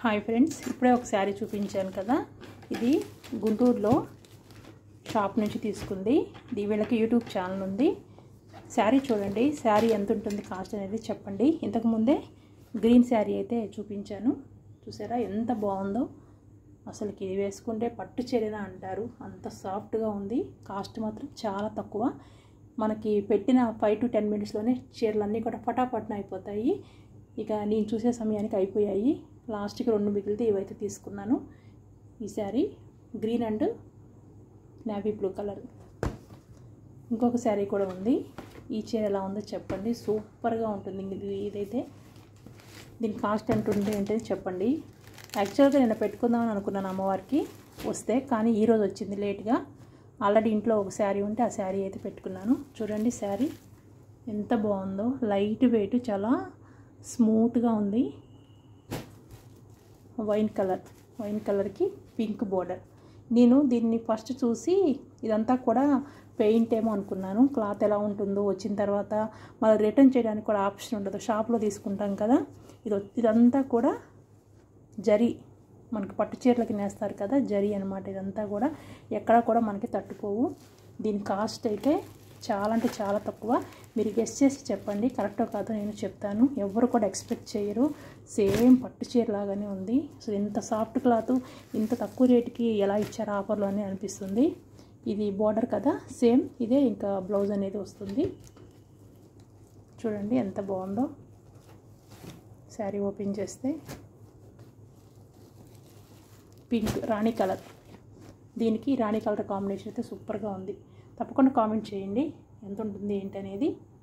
hi friends ఇప్పుడే ఒక శారీ చూపించాను కదా ఇది గుంటూరులో షాప్ నుంచి తీసుకుంది ఇది వీళ్ళకి యూట్యూబ్ ఛానల్ ఉంది శారీ చూడండి శారీ ఎంత ఉంటుంది కాస్ట్ అనేది చెప్పండి ఇంతకుముందే గ్రీన్ శారీ అయితే చూపించాను చూసారా ఎంత బాగుందో అసలుకి ఇది వేసుకుంటే పట్టు చీరనా అంటారు అంత సాఫ్ట్గా ఉంది కాస్ట్ మాత్రం చాలా తక్కువ మనకి పెట్టిన ఫైవ్ టు టెన్ మినిట్స్లోనే చీరలన్నీ కూడా ఫటాఫట్న అయిపోతాయి ఇక నేను చూసే సమయానికి అయిపోయాయి లాస్ట్కి రెండు మిగిలితే ఇవైతే తీసుకున్నాను ఈ sari green and navy blue colour ఇంకొక శారీ కూడా ఉంది ఈ చీర ఎలా ఉందో చెప్పండి సూపర్గా ఉంటుంది ఇది ఇదైతే దీని కాస్ట్ ఎంత ఉంటుంది ఏంటని చెప్పండి యాక్చువల్గా నేను పెట్టుకుందామని అనుకున్నాను అమ్మవారికి వస్తే కానీ ఈరోజు వచ్చింది లేట్గా ఆల్రెడీ ఇంట్లో ఒక శారీ ఉంటే ఆ శారీ అయితే పెట్టుకున్నాను చూడండి శారీ ఎంత బాగుందో లైట్ వెయిట్ చాలా స్మూత్గా ఉంది వైన్ కలర్ వైన్ కలర్కి పింక్ బోర్డర్ నేను దీన్ని ఫస్ట్ చూసి ఇదంతా కూడా పెయింట్ ఏమో అనుకున్నాను క్లాత్ ఎలా ఉంటుందో వచ్చిన తర్వాత మళ్ళీ రిటర్న్ చేయడానికి కూడా ఆప్షన్ ఉండదు షాప్లో తీసుకుంటాం కదా ఇది ఇదంతా కూడా జరీ మనకి పట్టు చీరలకి నేస్తారు కదా జరీ అనమాట ఇదంతా కూడా ఎక్కడ కూడా మనకి తట్టుకోవు దీని కాస్ట్ అయితే చాలా అంటే చాలా తక్కువ మీరు గెస్ట్ చేసి చెప్పండి కరెక్టో కాదో నేను చెప్తాను ఎవరు కూడా ఎక్స్పెక్ట్ చేయరు సేమ్ పట్టు చీర లాగానే ఉంది సో ఇంత సాఫ్ట్ క్లాత్ ఇంత తక్కువ రేటుకి ఎలా ఇచ్చారు ఆఫర్లో అని అనిపిస్తుంది ఇది బార్డర్ కదా సేమ్ ఇదే ఇంకా బ్లౌజ్ అనేది వస్తుంది చూడండి ఎంత బాగుందో శారీ ఓపెన్ చేస్తే పింక్ రాణి కలర్ దీనికి రాణి కలర్ కాంబినేషన్ అయితే సూపర్గా ఉంది తప్పకుండా కామెంట్ చేయండి ఎంత ఉంటుంది ఏంటి అనేది